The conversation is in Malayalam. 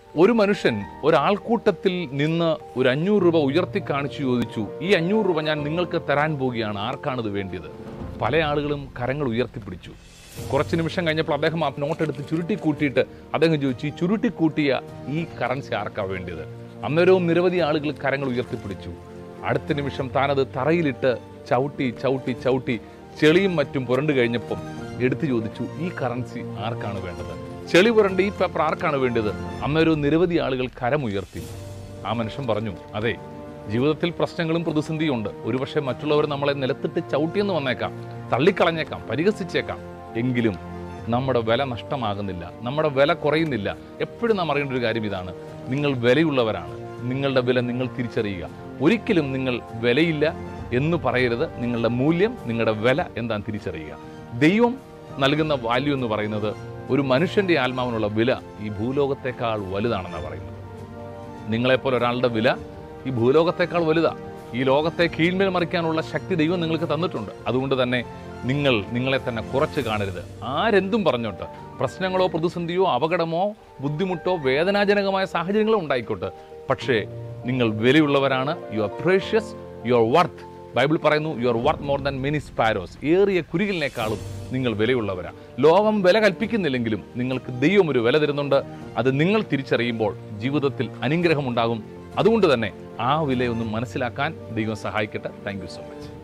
ഒരു മനുഷ്യൻ ഒരാൾക്കൂട്ടത്തിൽ നിന്ന് ഒരു അഞ്ഞൂറ് രൂപ ഉയർത്തി കാണിച്ചു ചോദിച്ചു ഈ അഞ്ഞൂറ് രൂപ ഞാൻ നിങ്ങൾക്ക് തരാൻ പോവുകയാണ് ആർക്കാണിത് വേണ്ടിയത് പല ആളുകളും കരങ്ങൾ ഉയർത്തിപ്പിടിച്ചു കുറച്ച് നിമിഷം കഴിഞ്ഞപ്പോൾ അദ്ദേഹം ആ നോട്ട് എടുത്ത് ചുരുട്ടി കൂട്ടിയിട്ട് അദ്ദേഹം ചോദിച്ചു ഈ ചുരുട്ടി കൂട്ടിയ ഈ കറൻസി ആർക്കാ വേണ്ടിയത് അന്നേരവും നിരവധി ആളുകൾ കരങ്ങൾ ഉയർത്തിപ്പിടിച്ചു അടുത്ത നിമിഷം താനത് തറയിലിട്ട് ചവിട്ടി ചവിട്ടി ചവിട്ടി ചെളിയും മറ്റും പുരണ്ടു കഴിഞ്ഞപ്പം എടുത്തു ചോദിച്ചു ഈ കറൻസി ആർക്കാണ് വേണ്ടത് ചെളി പുരണ്ട ഈ പേപ്പർ ആർക്കാണ് വേണ്ടത് അന്നേരവും നിരവധി ആളുകൾ കരമുയർത്തി ആ മനുഷ്യൻ പറഞ്ഞു അതെ ജീവിതത്തിൽ പ്രശ്നങ്ങളും പ്രതിസന്ധിയും ഉണ്ട് ഒരുപക്ഷെ മറ്റുള്ളവർ നമ്മളെ നിലത്തിട്ട് ചവിട്ടിയെന്ന് വന്നേക്കാം തള്ളിക്കളഞ്ഞേക്കാം പരിഹസിച്ചേക്കാം എങ്കിലും നമ്മുടെ വില നഷ്ടമാകുന്നില്ല നമ്മുടെ വില കുറയുന്നില്ല എപ്പോഴും നാം അറിയേണ്ട ഒരു കാര്യം ഇതാണ് നിങ്ങൾ വിലയുള്ളവരാണ് നിങ്ങളുടെ വില നിങ്ങൾ തിരിച്ചറിയുക ഒരിക്കലും നിങ്ങൾ വിലയില്ല എന്ന് പറയരുത് നിങ്ങളുടെ മൂല്യം നിങ്ങളുടെ വില എന്താണെന്ന് തിരിച്ചറിയുക ദൈവം നൽകുന്ന വാല്യൂ എന്ന് പറയുന്നത് ഒരു മനുഷ്യന്റെ ആത്മാവിനുള്ള വില ഈ ഭൂലോകത്തെക്കാൾ വലുതാണെന്നാണ് പറയുന്നത് നിങ്ങളെപ്പോലെ ഒരാളുടെ വില ഈ ഭൂലോകത്തെക്കാൾ വലുതാ ഈ ലോകത്തെ കീഴ്മേൽ മറിക്കാനുള്ള ശക്തി ദൈവം നിങ്ങൾക്ക് തന്നിട്ടുണ്ട് അതുകൊണ്ട് തന്നെ നിങ്ങൾ നിങ്ങളെ തന്നെ കുറച്ച് കാണരുത് ആരെന്തും പറഞ്ഞോട്ടെ പ്രശ്നങ്ങളോ പ്രതിസന്ധിയോ അപകടമോ ബുദ്ധിമുട്ടോ വേദനാജനകമായ സാഹചര്യങ്ങളോ ഉണ്ടായിക്കോട്ടെ പക്ഷേ നിങ്ങൾ വിലയുള്ളവരാണ് you are precious you are worth Bible പറയുന്നു you are worth more than many sparrows ഏറിയ കുരികിലിനേക്കാളും നിങ്ങൾ വിലയുള്ളവരാ ലോകം വില കൽപ്പിക്കുന്നില്ലെങ്കിലും നിങ്ങൾക്ക് ദൈവം ഒരു വില തരുന്നുണ്ട് അത് നിങ്ങൾ തിരിച്ചറിയുമ്പോൾ ജീവിതത്തിൽ അനുഗ്രഹം ഉണ്ടാകും അതുകൊണ്ട് തന്നെ ആ വിലയൊന്നും മനസ്സിലാക്കാൻ ദൈവം സഹായിക്കട്ടെ താങ്ക് യു സോ മച്ച്